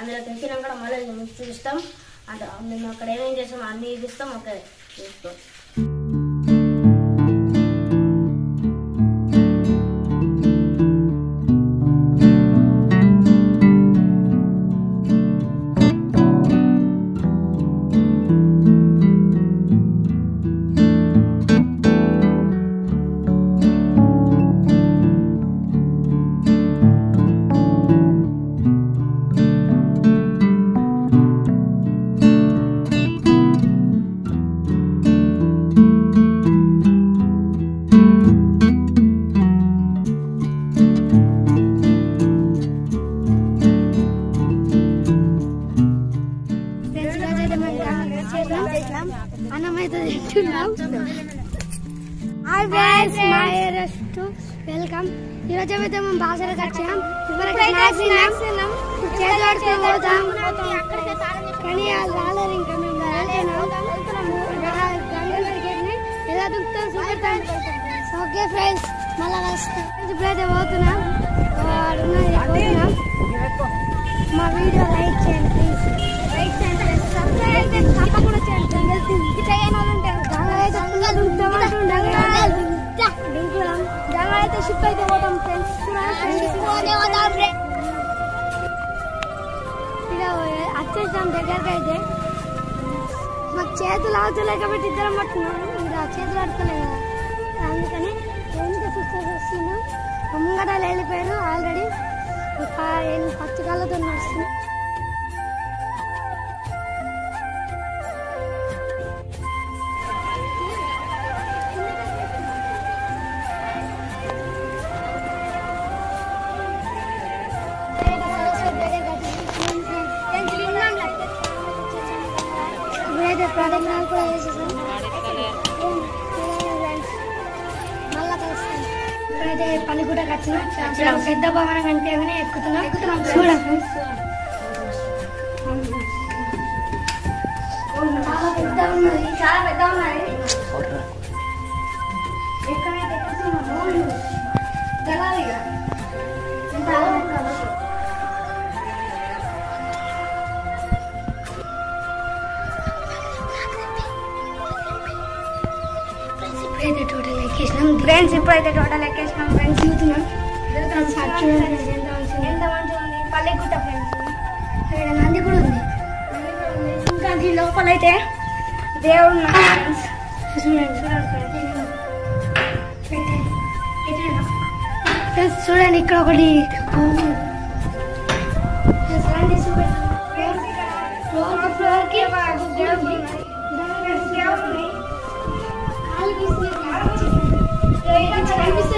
అందులోకి ఎక్కినాక మళ్ళీ మీకు చూపిస్తాం అంటే మేము అక్కడ ఏమేం చేస్తాం అన్ని చూపిస్తాం ఓకే చూస్తాం అన్నం అయితే తింటున్నాం హాయ్ ఫ్రెండ్స్ మా రెస్ట్ వెల్కమ్ ఈరోజు అయితే మేము బాసరకు వచ్చాం ఇవరకు స్నాక్స్ తిన్నాం చేతులు ఆడుకుని పోతాం కానీ వాళ్ళు రాలేరు ఇంకా మేము వెళ్తున్నాము గంగలకి ఎలా దుక్కుతాం చూపెడతాం ఓకే ఫ్రెండ్స్ మళ్ళా కలుస్తాం ఇప్పుడైతే పోతున్నాం ఆడున్నది పోతున్నాం మా వీడియో లైక్ చేయండి ప్లీజ్ లైక్ చేయండి సబ్స్క్రైబ్ అయితే తప్పకుండా చేయండి తెలిసింది చేయని వాళ్ళు ఉంటారు గంగలు అయితే ఫుల్గా దుంకుతామంటుండే దుంకుదాం గంగ అయితే షిప్ అయితే పోతాం ఫ్రెండ్స్ ఇక వచ్చేసాం దగ్గరికి అయితే మాకు చేతులు ఆగుతలే కాబట్టి ఇద్దరం పట్టుకున్నాం ఇంకా చేతులు ఆడుకోలే కదా అందుకని ఎంత చూస్తే వస్తున్నాం ముంగట వెళ్ళిపోయారు ఆల్రెడీ ఒక ఎన్ని పచ్చి కాళ్ళతో నడుస్తున్నాం ఇప్పుడైతే ప్రదక్షిణాలు కూడా చేసేసాం మళ్ళా కలుస్తాం ఇప్పుడైతే పల్లిగూడకి వచ్చినాం ఇక్కడ ఒక పెద్ద భవనం కనిపించగానే ఎక్కుతున్నాం ఎక్కుతున్నాం చూడ చాలా పెద్ద ఉన్నది చాలా పెద్ద ఉన్నది ఎక్కడైతే ఎక్కుతున్నామో తెలాలి ఇక. ఎంత ఆలోచించాలో. ఇప్పుడైతే టోటల్ ఎక్కేసినాం ఫ్రెండ్స్ ఇప్పుడైతే టోటల్ ఎక్కేసినాం ఫ్రెండ్స్ చూస్తున్నాం చూస్తున్నాం సార్ చూడండి friends, ఎంత మంచిగా ఎంత మంచిగా ఉంది పల్లెగుట్ట ఫ్రెండ్స్ ఇక్కడ నంది కూడా ఉంది నంది కూడా ఉంది. ఇంకా ఈ లోపల అయితే దేవుడు ఉన్నాడు ఫ్రెండ్స్ చూడండి చూడండి friends. అయితే ఎట్లా? ఫ్రెండ్స్ చూడండి ఇక్కడ ఒకటి ఉంది. ఫ్రెండ్స్ రండి చూపెడతాం. ఫ్రెండ్స్ ఇక్కడ ఫ్లోర్ కి ఫ్లోర్ కి ఒక దేవుడు ఉన్నాయి. ఫ్రెండ్స్ దేవుడు ఉన్నాయి. కాలు తీసి కాలు తీసి. ఇక్కడ కనిపిస్తుంది